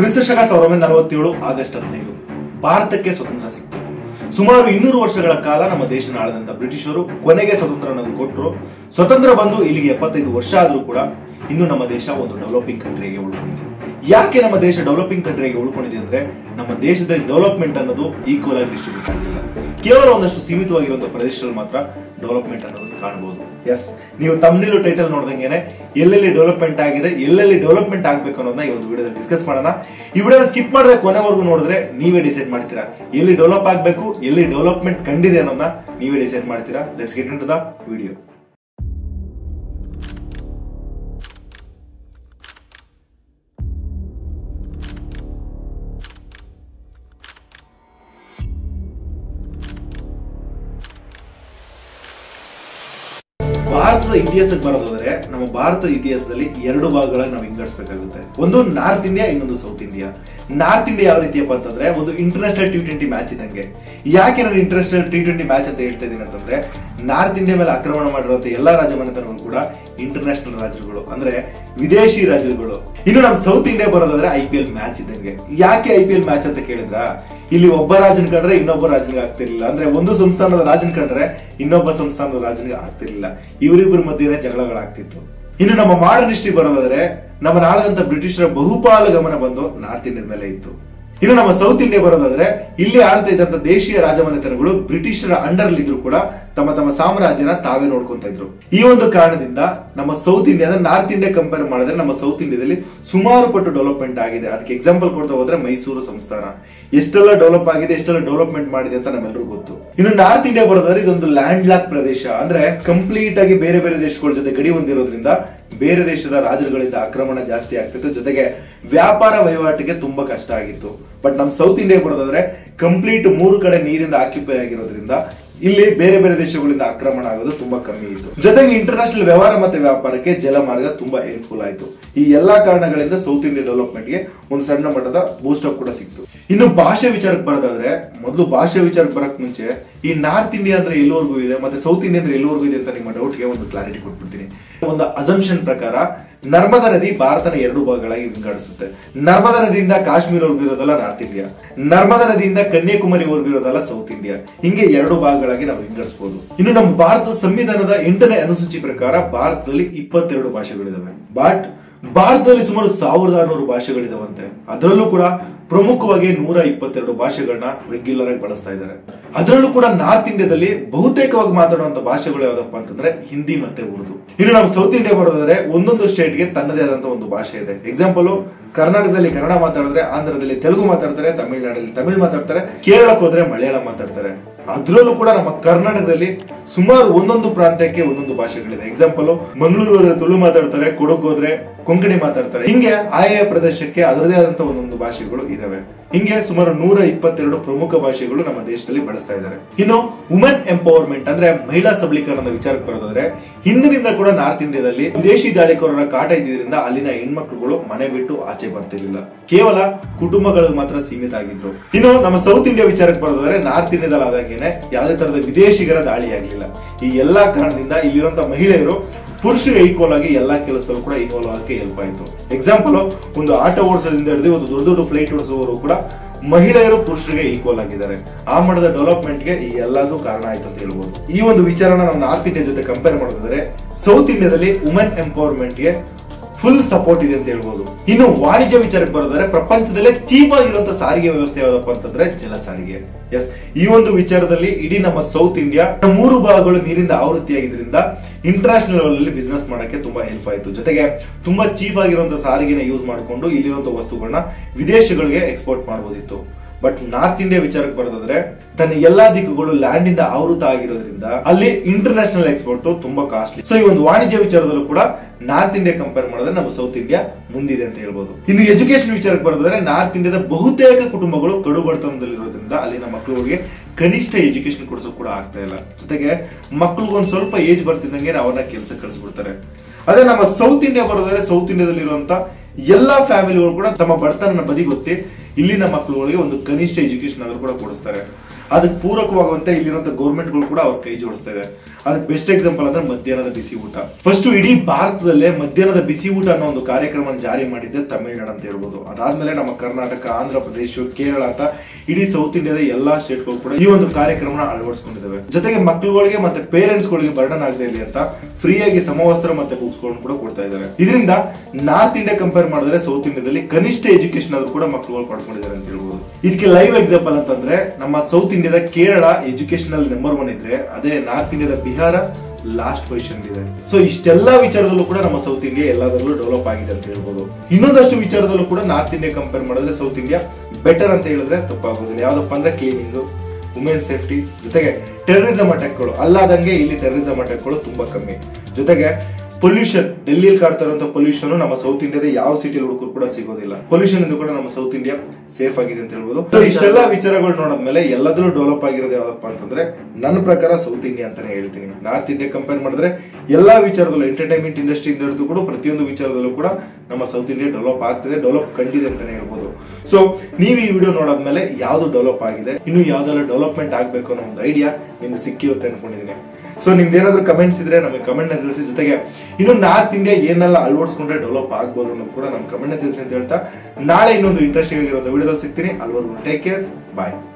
ಕ್ರಿಸ್ತ ಶಕ ಸಾವಿರದ ಒಂಬೈನೂರ ನಲವತ್ತೇಳು ಆಗಸ್ಟ್ ಹದಿನೈದು ಭಾರತಕ್ಕೆ ಸ್ವತಂತ್ರ ಸಿಕ್ತು ಸುಮಾರು ಇನ್ನೂರು ವರ್ಷಗಳ ಕಾಲ ನಮ್ಮ ದೇಶನ ಆಳದಂತ ಬ್ರಿಟಿಷರು ಕೊನೆಗೆ ಸ್ವತಂತ್ರವನ್ನು ಕೊಟ್ಟರು ಸ್ವತಂತ್ರ ಬಂದು ಇಲ್ಲಿಗೆ ಎಪ್ಪತ್ತೈದು ವರ್ಷ ಆದ್ರೂ ಕೂಡ ಇನ್ನು ನಮ್ಮ ದೇಶ ಒಂದು ಡೆವಲಪಿಂಗ್ ಕಂಟ್ರಿಗೆ ಉಳ್ಕೊಂಡಿದೆ ಯಾಕೆ ನಮ್ಮ ದೇಶ ಡೆವಲಪಿಂಗ್ ಕಂಟ್ರಿಗೆ ಉಳ್ಕೊಂಡಿದೆ ಅಂದ್ರೆ ನಮ್ಮ ದೇಶದಲ್ಲಿ ಡೆವಲಪ್ಮೆಂಟ್ ಅನ್ನೋದು ಈಕ್ವಲ್ ಆಗಿ ಡಿಸ್ಟ್ರಿಬ್ಯೂಟ್ ಆಗಿಲ್ಲ ಕೇವಲ ಒಂದಷ್ಟು ಸೀಮಿತವಾಗಿರುವಂತಹ ಪ್ರದೇಶದಲ್ಲಿ ಮಾತ್ರ ಡೆವಲಪ್ಮೆಂಟ್ ಅನ್ನೋದನ್ನ ಕಾಣಬಹುದು ಎಸ್ ನೀವು ತಮ್ಮನಿಲು ಟೈಟಲ್ ನೋಡ್ದಂಗೆನೆ ಎಲ್ಲೆಲ್ಲಿ ಡೆವಲಪ್ಮೆಂಟ್ ಆಗಿದೆ ಎಲ್ಲೆಲ್ಲಿ ಡೆವಲಪ್ಮೆಂಟ್ ಆಗ್ಬೇಕು ಅನ್ನೋದನ್ನ ಈ ಒಂದು ವಿಡಿಯೋದಲ್ಲಿ ಡಿಸ್ಕಸ್ ಮಾಡೋಣ ಈ ವಿಡಿಯೋನ ಸ್ಕಿಪ್ ಮಾಡದೆ ಕೊನೆವರೆಗೂ ನೋಡಿದ್ರೆ ನೀವೇ ಡಿಸೈಡ್ ಮಾಡ್ತೀರಾ ಎಲ್ಲಿ ಡೆವಲಪ್ ಆಗಬೇಕು ಎಲ್ಲಿ ಡೆವಲಪ್ಮೆಂಟ್ ಕಂಡಿದೆ ಅನ್ನೋದನ್ನ ನೀವೇ ಡಿಸೈಡ್ ಮಾಡ್ತೀರಾ let's get into the video ಭಾರತದ ಇತಿಹಾಸಕ್ಕೆ ಬರೋದಾದ್ರೆ ನಮ್ಮ ಭಾರತದ ಇತಿಹಾಸದಲ್ಲಿ ಎರಡು ಭಾಗಗಳಾಗಿ ನಾವು ವಿಂಗಡಿಸಬೇಕಾಗುತ್ತೆ ಒಂದು ನಾರ್ತ್ ಇಂಡಿಯಾ ಇನ್ನೊಂದು ಸೌತ್ ಇಂಡಿಯಾ ನಾರ್ತ್ ಇಂಡಿಯಾ ಯಾವ ರೀತಿಯಪ್ಪ ಅಂತಂದ್ರೆ ಒಂದು ಇಂಟರ್ನ್ಯಾಷನಲ್ ಟಿ ಟ್ವೆಂಟಿ ಮ್ಯಾಚ್ ಇದ್ದಂಗೆ ಯಾಕೆ ನಾನು ಇಂಟರ್ನ್ಯಾಷನಲ್ ಟಿ ಟ್ವೆಂಟಿ ಮ್ಯಾಚ್ ಅಂತ ಹೇಳ್ತಾ ಇದ್ದೀನಿ ಅಂತಂದ್ರೆ ನಾರ್ತ್ ಇಂಡಿಯಾ ಮೇಲೆ ಆಕ್ರಮಣ ಮಾಡಿರುವಂತ ಎಲ್ಲಾ ರಾಜಮನೆತನಗಳು ಕೂಡ ಇಂಟರ್ನ್ಯಾಷನಲ್ ರಾಜ್ಯಗಳು ಅಂದ್ರೆ ವಿದೇಶಿ ರಾಜ್ಯಗಳು ಇನ್ನು ನಮ್ಮ ಸೌತ್ ಇಂಡಿಯಾ ಬರೋದಾದ್ರೆ ಐ ಪಿ ಎಲ್ ಮ್ಯಾಚ್ ಇದ್ದಂಗೆ ಯಾಕೆ ಐ ಪಿ ಎಲ್ ಮ್ಯಾಚ್ ಅಂತ ಕೇಳಿದ್ರ ಇಲ್ಲಿ ಒಬ್ಬ ರಾಜನ್ ಕಂಡ್ರೆ ಇನ್ನೊಬ್ಬ ರಾಜನಿಗೆ ಆಗ್ತಿರ್ಲಿಲ್ಲ ಅಂದ್ರೆ ಒಂದು ಸಂಸ್ಥಾನದ ರಾಜನ್ ಕಂಡ್ರೆ ಇನ್ನೊಬ್ಬ ಸಂಸ್ಥಾನದ ರಾಜನಿಗೆ ಆಗ್ತಿರ್ಲಿಲ್ಲ ಇವರಿಬ್ಬರ ಮಧ್ಯೆ ಜಗಳಗಳಾಗ್ತಿತ್ತು ಇನ್ನು ನಮ್ಮ ಮಾಡರ್ನ್ ಹಿಸ್ಟ್ರಿ ಬರೋದಾದ್ರೆ ನಮ್ಮ ನಾಳದಂತ ಬ್ರಿಟಿಷರ ಬಹುಪಾಲು ಗಮನ ಬಂದು ನಾರ್ತ್ ಇಂಡಿಯಾದ ಮೇಲೆ ಇತ್ತು ಇನ್ನು ನಮ್ಮ ಸೌತ್ ಇಂಡಿಯಾ ಬರೋದಾದ್ರೆ ಇಲ್ಲಿ ಆಳ್ತಾ ಇದ್ದಂತ ದೇಶೀಯ ರಾಜಮನೆತನಗಳು ಬ್ರಿಟಿಷರ ಅಂಡರ್ ಇದ್ರು ಕೂಡ ತಮ್ಮ ತಮ್ಮ ಸಾಮ್ರಾಜ್ಯನ ತಾವೇ ನೋಡ್ಕೊಂತ ಇದ್ರು ಈ ಒಂದು ಕಾರಣದಿಂದ ನಮ್ಮ ಸೌತ್ ಇಂಡಿಯಾ ಅಂದ್ರೆ ನಾರ್ತ್ ಇಂಡಿಯಾ ಕಂಪೇರ್ ಮಾಡಿದ್ರೆ ನಮ್ಮ ಸೌತ್ ಇಂಡಿಯಾದಲ್ಲಿ ಸುಮಾರು ಪಟ್ಟು ಡೆವಲಪ್ಮೆಂಟ್ ಆಗಿದೆ ಅದಕ್ಕೆ ಎಕ್ಸಾಂಪಲ್ ಕೊಡ್ತಾ ಹೋದ್ರೆ ಮೈಸೂರು ಸಂಸ್ಥಾನ ಎಷ್ಟೆಲ್ಲ ಡೆವಲಪ್ ಆಗಿದೆ ಎಷ್ಟೆಲ್ಲ ಡೆವಲಪ್ಮೆಂಟ್ ಮಾಡಿದೆ ಅಂತ ನಮ್ಮೆಲ್ಲರಿಗೂ ಗೊತ್ತು ಇನ್ನು ನಾರ್ತ್ ಇಂಡಿಯಾ ಬರೋದಾದ್ರೆ ಇದೊಂದು ಲ್ಯಾಂಡ್ ಲಾಕ್ ಪ್ರದೇಶ ಅಂದ್ರೆ ಕಂಪ್ಲೀಟ್ ಆಗಿ ಬೇರೆ ಬೇರೆ ದೇಶಗಳ ಜೊತೆ ಗಡಿ ಹೊಂದಿರೋದ್ರಿಂದ ಬೇರೆ ದೇಶದ ರಾಜರುಗಳಿಂದ ಆಕ್ರಮಣ ಜಾಸ್ತಿ ಆಗ್ತಿತ್ತು ಜೊತೆಗೆ ವ್ಯಾಪಾರ ವಹಿವಾಟಿಗೆ ತುಂಬಾ ಕಷ್ಟ ಆಗಿತ್ತು ಬಟ್ ನಮ್ ಸೌತ್ ಇಂಡಿಯಾ ಬರೋದಾದ್ರೆ ಕಂಪ್ಲೀಟ್ ಮೂರು ಕಡೆ ನೀರಿಂದ ಆಕ್ಯುಪೈ ಆಗಿರೋದ್ರಿಂದ ಇಲ್ಲಿ ಬೇರೆ ಬೇರೆ ದೇಶಗಳಿಂದ ಆಕ್ರಮಣ ಆಗೋದು ತುಂಬಾ ಕಮ್ಮಿ ಇತ್ತು ಜೊತೆಗೆ ಇಂಟರ್ನ್ಯಾಷನಲ್ ವ್ಯವಹಾರ ಮತ್ತೆ ವ್ಯಾಪಾರಕ್ಕೆ ಜಲಮಾರ್ಗ ತುಂಬಾ ಹೆಲ್ಪ್ಫುಲ್ ಆಯ್ತು ಈ ಎಲ್ಲಾ ಕಾರಣಗಳಿಂದ ಸೌತ್ ಇಂಡಿಯಾ ಡೆವಲಪ್ಮೆಂಟ್ ಗೆ ಒಂದು ಸಣ್ಣ ಮಟ್ಟದ ಬೂಸ್ಟ್ ಅಪ್ ಕೂಡ ಸಿಕ್ತು ಇನ್ನು ಭಾಷೆ ವಿಚಾರಕ್ಕೆ ಬರೋದಾದ್ರೆ ಮೊದಲು ಭಾಷೆ ವಿಚಾರಕ್ಕೆ ಬರಕ್ ಮುಂಚೆ ಈ ನಾರ್ತ್ ಇಂಡಿಯಾ ಅಂದ್ರೆ ಎಲ್ಲವರೆಗೂ ಇದೆ ಮತ್ತೆ ಸೌತ್ ಇಂಡಿಯಾ ಅಂದ್ರೆ ಎಲ್ಲವರೆಗೂ ಇದೆ ಅಂತ ನಿಮ್ಮ ಡೌಟ್ಗೆ ಒಂದು ಕ್ಲಾರಿಟಿ ಕೊಟ್ಬಿಡ್ತೀನಿ ಒಂದು ಅಸಂಪ್ಷನ್ ಪ್ರಕಾರ ನರ್ಮದಾ ನದಿ ಭಾರತನ ಎರಡು ಭಾಗಗಳಾಗಿ ವಿಂಗಡಿಸುತ್ತೆ ನರ್ಮದಾ ನದಿಯಿಂದ ಕಾಶ್ಮೀರವರೆಗೂ ಇರೋದಲ್ಲ ನಾರ್ತ್ ಇಂಡಿಯಾ ನರ್ಮದಾ ನದಿಯಿಂದ ಕನ್ಯಾಕುಮಾರಿವರೆಗೂ ಇರೋದಲ್ಲ ಸೌತ್ ಇಂಡಿಯಾ ಹಿಂಗೆ ಎರಡು ಭಾಗಗಳಾಗಿ ನಾವು ವಿಂಗಡಿಸಬಹುದು ಇನ್ನು ನಮ್ಮ ಭಾರತದ ಸಂವಿಧಾನದ ಎಂಟನೇ ಅನುಸೂಚಿ ಪ್ರಕಾರ ಭಾರತದಲ್ಲಿ ಇಪ್ಪತ್ತೆರಡು ಭಾಷೆಗಳಿದಾವೆ ಬಟ್ ಭಾರತದಲ್ಲಿ ಸುಮಾರು ಸಾವಿರದ ಆರುನೂರು ಭಾಷೆಗಳಿದಾವಂತೆ ಅದರಲ್ಲೂ ಕೂಡ ಪ್ರಮುಖವಾಗಿ ನೂರ ಇಪ್ಪತ್ತೆರಡು ಭಾಷೆಗಳನ್ನ ರೆಗ್ಯುಲರ್ ಆಗಿ ಬಳಸ್ತಾ ಇದ್ದಾರೆ ಅದರಲ್ಲೂ ಕೂಡ ನಾರ್ತ್ ಇಂಡಿಯಾದಲ್ಲಿ ಬಹುತೇಕವಾಗಿ ಮಾತಾಡುವಂತ ಭಾಷೆಗಳು ಯಾವ್ದಪ್ಪ ಅಂತಂದ್ರೆ ಹಿಂದಿ ಮತ್ತೆ ಉರ್ದು ಇನ್ನು ನಾವು ಸೌತ್ ಇಂಡಿಯಾ ಬರೋದಾದ್ರೆ ಒಂದೊಂದು ಸ್ಟೇಟ್ಗೆ ತನ್ನದೇ ಆದಂತ ಒಂದು ಭಾಷೆ ಇದೆ ಎಕ್ಸಾಂಪಲ್ ಕರ್ನಾಟಕದಲ್ಲಿ ಕನ್ನಡ ಮಾತಾಡಿದ್ರೆ ಆಂಧ್ರದಲ್ಲಿ ತೆಲುಗು ಮಾತಾಡ್ತಾರೆ ತಮಿಳುನಾಡಲ್ಲಿ ತಮಿಳ್ ಮಾತಾಡ್ತಾರೆ ಕೇರಳಕ್ಕೆ ಹೋದ್ರೆ ಮಲಯಾಳಂ ಮಾತಾಡ್ತಾರೆ ಅದ್ರಲ್ಲೂ ಕೂಡ ನಮ್ಮ ಕರ್ನಾಟಕದಲ್ಲಿ ಸುಮಾರು ಒಂದೊಂದು ಪ್ರಾಂತ್ಯಕ್ಕೆ ಒಂದೊಂದು ಭಾಷೆಗಳಿದೆ ಎಕ್ಸಾಂಪಲ್ ಮಂಗಳೂರು ಹೋದ್ರೆ ತುಳು ಮಾತಾಡ್ತಾರೆ ಕೊಡಗು ಹೋದ್ರೆ ಕೊಂಕಣಿ ಮಾತಾಡ್ತಾರೆ ಹಿಂಗೆ ಆಯಾ ಪ್ರದೇಶಕ್ಕೆ ಅದರದೇ ಆದಂತ ಒಂದೊಂದು ಭಾಷೆಗಳು ಇದಾವೆ ಹಿಂಗೆ ಸುಮಾರು ನೂರ ಇಪ್ಪತ್ತೆರಡು ಪ್ರಮುಖ ಭಾಷೆಗಳು ನಮ್ಮ ದೇಶದಲ್ಲಿ ಬಳಸ್ತಾ ಇದ್ದಾರೆ ಇನ್ನು ವುಮೆನ್ ಎಂಪವರ್ಮೆಂಟ್ ಅಂದ್ರೆ ಮಹಿಳಾ ಸಬಲೀಕರಣದ ವಿಚಾರಕ್ಕೆ ಬರೋದಾದ್ರೆ ಹಿಂದಿನಿಂದ ಕೂಡ ನಾರ್ತ್ ಇಂಡಿಯಾದಲ್ಲಿ ವಿದೇಶಿ ದಾಳಿಕೋರರ ಕಾಟ ಇದ್ದಿದ್ರಿಂದ ಅಲ್ಲಿನ ಹೆಣ್ಮಕ್ಳುಗಳು ಮನೆ ಬಿಟ್ಟು ಆಚೆ ಬರ್ತಿರ್ಲಿಲ್ಲ ಕೇವಲ ಕುಟುಂಬಗಳು ಮಾತ್ರ ಸೀಮಿತ ಆಗಿದ್ರು ಇನ್ನು ನಮ್ಮ ಸೌತ್ ಇಂಡಿಯಾ ವಿಚಾರಕ್ಕೆ ಬರೋದಾದ್ರೆ ನಾರ್ತ್ ಇಂಡಿಯಾದಲ್ಲಿ ಆದಂಗೆನೆ ಯಾವುದೇ ತರದ ವಿದೇಶಿಗರ ದಾಳಿ ಆಗ್ಲಿಲ್ಲ ಈ ಎಲ್ಲಾ ಕಾರಣದಿಂದ ಇಲ್ಲಿರುವಂತ ಮಹಿಳೆಯರು ಪುರುಷರಿಗೆ ಈಕ್ವಲ್ ಆಗಿ ಎಲ್ಲಾ ಕೆಲಸದಲ್ಲೂ ಕೂಡ ಇನ್ವಾಲ್ವ್ ಆಗಕ್ಕೆ ಹೆಲ್ಪ್ ಆಯ್ತು ಎಕ್ಸಾಂಪಲ್ ಒಂದು ಆಟೋ ಓಡಿಸೋದ್ರಿಂದ ಹಿಡಿದು ಒಂದು ದೊಡ್ಡ ದೊಡ್ಡ ಫ್ಲೈಟ್ ಓಡಿಸುವವರು ಕೂಡ ಮಹಿಳೆಯರು ಪುರುಷರಿಗೆ ಈಕ್ವಲ್ ಆಗಿದ್ದಾರೆ ಆ ಮಟ್ಟದ ಡೆವಲಪ್ಮೆಂಟ್ ಗೆ ಈ ಎಲ್ಲದೂ ಕಾರಣ ಆಯ್ತು ಅಂತ ಹೇಳ್ಬೋದು ಈ ಒಂದು ವಿಚಾರನ ನಾವು ನಾರ್ತ್ ಇಂಡಿಯಾ ಜೊತೆ ಕಂಪೇರ್ ಮಾಡೋದಾದ್ರೆ ಸೌತ್ ಇಂಡಿಯಾದಲ್ಲಿ ವುಮೆನ್ ಎಂಪವರ್ಮೆಂಟ್ ಗೆ ಫುಲ್ ಸಪೋರ್ಟ್ ಇದೆ ಅಂತ ಹೇಳ್ಬೋದು ಇನ್ನು ವಾಣಿಜ್ಯ ವಿಚಾರಕ್ಕೆ ಬರೋದಾದ್ರೆ ಪ್ರಪಂಚದಲ್ಲೇ ಚೀಪ್ ಆಗಿರುವಂತ ಸಾರಿಗೆ ವ್ಯವಸ್ಥೆ ಯಾವ್ದಪ್ಪ ಅಂತಂದ್ರೆ ಜಲ ಸಾರಿಗೆ ಎಸ್ ಈ ಒಂದು ವಿಚಾರದಲ್ಲಿ ಇಡೀ ನಮ್ಮ ಸೌತ್ ಇಂಡಿಯಾ ಮೂರು ಭಾಗಗಳು ನೀರಿಂದ ಆವೃತ್ತಿಯಾಗಿದ್ರಿಂದ ಇಂಟರ್ನ್ಯಾಷನಲ್ ಲೆವೆಲ್ ಅಲ್ಲಿ ಬಿಸ್ನೆಸ್ ಮಾಡಕ್ಕೆ ತುಂಬಾ ಹೆಲ್ಪ್ ಆಯ್ತು ಜೊತೆಗೆ ತುಂಬಾ ಚೀಪ್ ಆಗಿರುವಂತ ಸಾರಿಗೆನ ಯೂಸ್ ಮಾಡಿಕೊಂಡು ಇಲ್ಲಿರುವಂತ ವಸ್ತುಗಳನ್ನ ವಿದೇಶಗಳಿಗೆ ಎಕ್ಸ್ಪೋರ್ಟ್ ಮಾಡಬಹುದಿತ್ತು ಬಟ್ ನಾರ್ತ್ ಇಂಡಿಯಾ ವಿಚಾರಕ್ಕೆ ಬರೋದಾದ್ರೆ ತನ್ನ ಎಲ್ಲಾ ದಿಕ್ಕುಗಳು ಲ್ಯಾಂಡ್ ಇಂದ ಆವೃತ ಆಗಿರೋದ್ರಿಂದ ಅಲ್ಲಿ ಇಂಟರ್ನ್ಯಾಷನಲ್ ಎಕ್ಸ್ಪೋರ್ಟ್ ತುಂಬಾ ಕಾಸ್ಟ್ಲಿ ಸೊ ಈ ಒಂದು ವಾಣಿಜ್ಯ ವಿಚಾರದಲ್ಲೂ ಕೂಡ ನಾರ್ತ್ ಇಂಡಿಯಾ ಕಂಪೇರ್ ಮಾಡಿದ್ರೆ ನಮ್ಮ ಸೌತ್ ಇಂಡಿಯಾ ಮುಂದಿದೆ ಅಂತ ಹೇಳ್ಬೋದು ಇನ್ನು ಎಜುಕೇಶನ್ ವಿಚಾರಕ್ಕೆ ಬರೋದಾದ್ರೆ ನಾರ್ತ್ ಇಂಡಿಯಾದ ಬಹುತೇಕ ಕುಟುಂಬಗಳು ಕಡು ಬಡತನದಲ್ಲಿರೋದ್ರಿಂದ ಅಲ್ಲಿನ ಮಕ್ಕಳಿಗೆ ಕನಿಷ್ಠ ಎಜುಕೇಶನ್ ಕೊಡಿಸೋಕೆ ಕೂಡ ಆಗ್ತಾ ಇಲ್ಲ ಜೊತೆಗೆ ಮಕ್ಳಿಗೆ ಒಂದ್ ಸ್ವಲ್ಪ ಏಜ್ ಬರ್ತಿದ್ದಂಗೆ ಅವ್ರನ್ನ ಕೆಲಸ ಕಳಿಸ್ಬಿಡ್ತಾರೆ ಅದೇ ನಮ್ಮ ಸೌತ್ ಇಂಡಿಯಾ ಬರೋದಾದ್ರೆ ಸೌತ್ ಇಂಡಿಯಾದಲ್ಲಿರುವಂತ ಎಲ್ಲಾ ಫ್ಯಾಮಿಲಿಗಳು ಕೂಡ ತಮ್ಮ ಬಡತನ ಬದಿಗೊತ್ತಿ ಇಲ್ಲಿನ ಮಕ್ಕಳುಗಳಿಗೆ ಒಂದು ಕನಿಷ್ಠ ಎಜುಕೇಶನ್ ಆದ್ರೂ ಕೂಡ ಕೊಡಿಸ್ತಾರೆ ಅದಕ್ಕೆ ಪೂರಕವಾಗುವಂತೆ ಇಲ್ಲಿರುವಂತ ಗೌರ್ಮೆಂಟ್ಗಳು ಕೂಡ ಅವ್ರ ಕೈ ಜೋಡಿಸ್ತಾ ಇದೆ ಅದಕ್ಕೆ ಬೆಸ್ಟ್ ಎಕ್ಸಾಂಪಲ್ ಅಂದ್ರೆ ಮಧ್ಯಾಹ್ನದ ಬಿಸಿ ಊಟ ಫಸ್ಟ್ ಇಡೀ ಭಾರತದಲ್ಲೇ ಮಧ್ಯಾಹ್ನದ ಬಿಸಿ ಊಟ ಅನ್ನೋ ಒಂದು ಕಾರ್ಯಕ್ರಮ ಜಾರಿ ಮಾಡಿದ್ದೆ ತಮಿಳುನಾಡು ಅಂತ ಹೇಳ್ಬೋದು ಅದಾದ್ಮೇಲೆ ನಮ್ಮ ಕರ್ನಾಟಕ ಆಂಧ್ರ ಪ್ರದೇಶ ಕೇರಳ ಅಂತ ಇಡೀ ಸೌತ್ ಇಂಡಿಯಾದ ಎಲ್ಲಾ ಸ್ಟೇಟ್ಗಳು ಕೂಡ ಈ ಒಂದು ಕಾರ್ಯಕ್ರಮನ ಅಳವಡಿಸ್ಕೊಂಡಿದ್ದಾವೆ ಜೊತೆಗೆ ಮಕ್ಕಳುಗಳಿಗೆ ಮತ್ತೆ ಪೇರೆಂಟ್ಸ್ ಗಳಿಗೆ ಬರ್ಡನ್ ಆಗದೆ ಇರಲಿ ಅಂತ ಫ್ರೀಯಾಗಿ ಸಮವಸ್ತ್ರ ಮತ್ತೆ ಬುಕ್ಸ್ ಗಳನ್ನು ಕೂಡ ಕೊಡ್ತಾ ಇದ್ದಾರೆ ಇದರಿಂದ ನಾರ್ತ್ ಇಂಡಿಯಾ ಕಂಪೇರ್ ಮಾಡಿದ್ರೆ ಸೌತ್ ಇಂಡಿಯಾದಲ್ಲಿ ಕನಿಷ್ಠ ಎಜುಕೇಶನ್ ಆದ್ರೂ ಕೂಡ ಮಕ್ಕಳುಗಳು ಪಡ್ಕೊಂಡಿದ್ದಾರೆ ಅಂತ ಹೇಳ್ಬೋದು ಇದಕ್ಕೆ ಲೈವ್ ಎಕ್ಸಾಂಪಲ್ ಅಂತಂದ್ರೆ ನಮ್ಮ ಸೌತ್ ಇಂಡಿಯಾದ ಕೇರಳ ಎಜುಕೇಶನ್ ಅಲ್ಲಿ ನಂಬರ್ ಒನ್ ಇದ್ರೆ ಅದೇ ನಾರ್ತ್ ಇಂಡಿಯಾದ ಬಿಹಾರ ಲಾಸ್ಟ್ ಪೊಸಿಷನ್ ಇದೆ ಸೊ ಇಷ್ಟೆಲ್ಲಾ ವಿಚಾರದಲ್ಲೂ ಕೂಡ ನಮ್ಮ ಸೌತ್ ಇಂಡಿಯಾ ಎಲ್ಲದರಲ್ಲೂ ಡೆವಲಪ್ ಆಗಿದೆ ಅಂತ ಹೇಳ್ಬೋದು ಇನ್ನೊಂದಷ್ಟು ವಿಚಾರದಲ್ಲೂ ಕೂಡ ನಾರ್ತ್ ಇಂಡಿಯಾ ಕಂಪೇರ್ ಮಾಡಿದ್ರೆ ಸೌತ್ ಇಂಡಿಯಾ ಬೆಟರ್ ಅಂತ ಹೇಳಿದ್ರೆ ತಪ್ಪಾಗೋದಿಲ್ಲ ಯಾವ್ದಪ್ಪ ಅಂದ್ರೆ ಕ್ಲೀನಿಂಗ್ ವುಮೆನ್ ಸೇಫ್ಟಿ ಜೊತೆಗೆ ಟೆರರಿಸಮ್ ಅಟ್ಯಾಕ್ಗಳು ಅಲ್ಲಾದಂಗೆ ಇಲ್ಲಿ ಟೆರರಿಸಮ್ ಅಟ್ಯಾಕ್ಗಳು ತುಂಬಾ ಕಮ್ಮಿ ಜೊತೆಗೆ ಪೊಲ್ಯೂಷನ್ ಡೆಲ್ಲಿಯಲ್ಲಿ ಕಾಡ್ತಾ ಇರುವಂತ ಪೊಲ್ಯೂಷನ್ ನಮ್ಮ ಸೌತ್ ಇಂಡಿಯಾದ ಯಾವ ಸಿಟಿಲಿ ಹುಡುಕರು ಕೂಡ ಸಿಗೋದಿಲ್ಲ ಪೊಲ್ಯೂಷನ್ ಇಂದ ಕೂಡ ನಮ್ಮ ಸೌತ್ ಇಂಡಿಯಾ ಸೇಫ್ ಆಗಿದೆ ಅಂತ ಹೇಳ್ಬೋದು So ಇಷ್ಟೆಲ್ಲ ವಿಚಾರಗಳು ನೋಡಿದ್ಮೇಲೆ ಎಲ್ಲದರಲ್ಲೂ ಡೆವಲಪ್ ಆಗಿರೋದು ಯಾವ್ದಪ್ಪ ಅಂತಂದ್ರೆ ನನ್ನ ಪ್ರಕಾರ ಸೌತ್ ಇಂಡಿಯಾ ಅಂತಾನೆ ಹೇಳ್ತೀನಿ ನಾರ್ತ್ ಇಂಡಿಯಾ ಕಂಪೇರ್ ಮಾಡಿದ್ರೆ ಎಲ್ಲಾ ವಿಚಾರದಲ್ಲೂ ಎಂಟರ್ಟೈನ್ಮೆಂಟ್ ಇಂಡಸ್ಟ್ರಿ ಇಂದ ಹಿಡಿದು ಕೂಡ ಪ್ರತಿಯೊಂದು ವಿಚಾರದಲ್ಲೂ ಕೂಡ ನಮ್ಮ ಸೌತ್ ಇಂಡಿಯಾ ಡೆವಲಪ್ ಆಗ್ತಿದೆ ಡೆವಲಪ್ ಕಂಡಿದೆ ಅಂತಾನೆ ಹೇಳ್ಬೋದು ಸೊ ನೀವು ಈ ವಿಡಿಯೋ ನೋಡಾದ್ಮೇಲೆ ಯಾವ್ದು ಡೆವಲಪ್ ಆಗಿದೆ ಇನ್ನು ಯಾವ್ದೆಲ್ಲ ಡೆವಲಪ್ಮೆಂಟ್ ಆಗ್ಬೇಕು ಅನ್ನೋ ಒಂದು ಐಡಿಯಾ ನಿಮ್ಗೆ ಸಿಕ್ಕಿರುತ್ತೆ ಅನ್ಕೊಂಡಿದ್ದೀನಿ ಸೊ ನಿಮ್ದು ಏನಾದ್ರು ಕಮೆಂಟ್ಸ್ ಇದ್ರೆ ನಮಗೆ ಕಮೆಂಟ್ ನ ತಿಳಿಸಿ ಜೊತೆಗೆ ಇನ್ನು ನಾರ್ತ್ ಇಂಡಿಯಾ ಏನೆಲ್ಲ ಅಳವಡಿಸ್ಕೊಂಡ್ರೆ ಡೆವಲಪ್ ಆಗ್ಬೋದು ಅನ್ನೋದು ಕೂಡ ನಮ್ಮ ಕಮೆಂಟ್ ನ ತಿಳಿಸಿ ಅಂತ ಹೇಳ್ತಾ ನಾಳೆ ಇನ್ನೊಂದು ಇಂಟ್ರೆಸ್ಟಿಂಗ್ ಆಗಿರೋ ವಿಡಿಯೋದಲ್ಲಿ ಸಿಗ್ತೀನಿ ಅಲ್ವರೆಗೂ ಟೇಕ್ ಕೇರ್ ಬಾಯ್